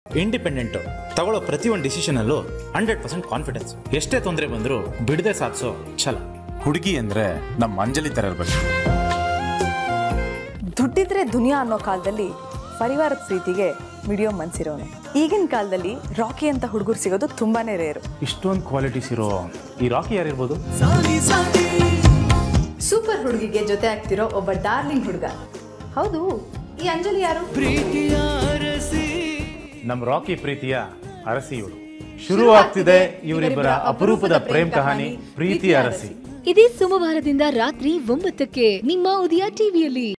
independent ತಗೊಳ್ಳೋ ಪ್ರತಿಯೊಂದು ಡಿಸಿಷನಲ್ಲೂ hundred percent confidence ಎಷ್ಟೇ ತೊಂದರೆ ಬಂದರೂ ಬಿಡದೆ ಸಾಧಿಸೋ ಛಲ ಹುಡುಗಿ ಅಂದ್ರೆ ನಮ್ಮ ಅಂಜಲಿ ತರ ಇರ್ಬೇಕು ದುಡ್ಡಿದ್ರೆ ದುನಿಯಾ ಅನ್ನೋ ಕಾಲದಲ್ಲಿ ಪರಿವಾರದ ಪ್ರೀತಿಗೆ ಮಿಡಿಯೋ ಮನ್ಸಿರೋನು ಈಗಿನ ಕಾಲದಲ್ಲಿ ರಾಕಿ ಅಂತ ಹುಡುಗರು ಸಿಗೋದು ತುಂಬಾನೇ ರೇರು ಇಷ್ಟೊಂದು ಕ್ವಾಲಿಟೀಸ್ ಇರೋ ಈ ರಾಕಿ ಯಾರಿರ್ಬೋದು ಸೂಪರ್ ಹುಡುಗಿಗೆ ಜೊತೆ ಆಗ್ತಿರೋ ಒಬ್ಬ ಡಾರ್ಲಿಂಗ್ ಹುಡುಗ ಹೌದು ಈ ಅಂಜಲಿ ಯಾರು ನಮ್ಮ ರಾಕಿ ಪ್ರೀತಿಯ ಅರಸಿ ಇವಳು ಶುರು ಆಗ್ತಿದೆ ಇವರಿಬ್ಬರ ಅಪರೂಪದ ಪ್ರೇಮ್ ಕಹಾನಿ ಪ್ರೀತಿ ಅರಸಿ ಇದೇ ಸೋಮವಾರದಿಂದ ರಾತ್ರಿ ಒಂಬತ್ತಕ್ಕೆ ನಿಮ್ಮ ಉದಯ ಟಿವಿಯಲ್ಲಿ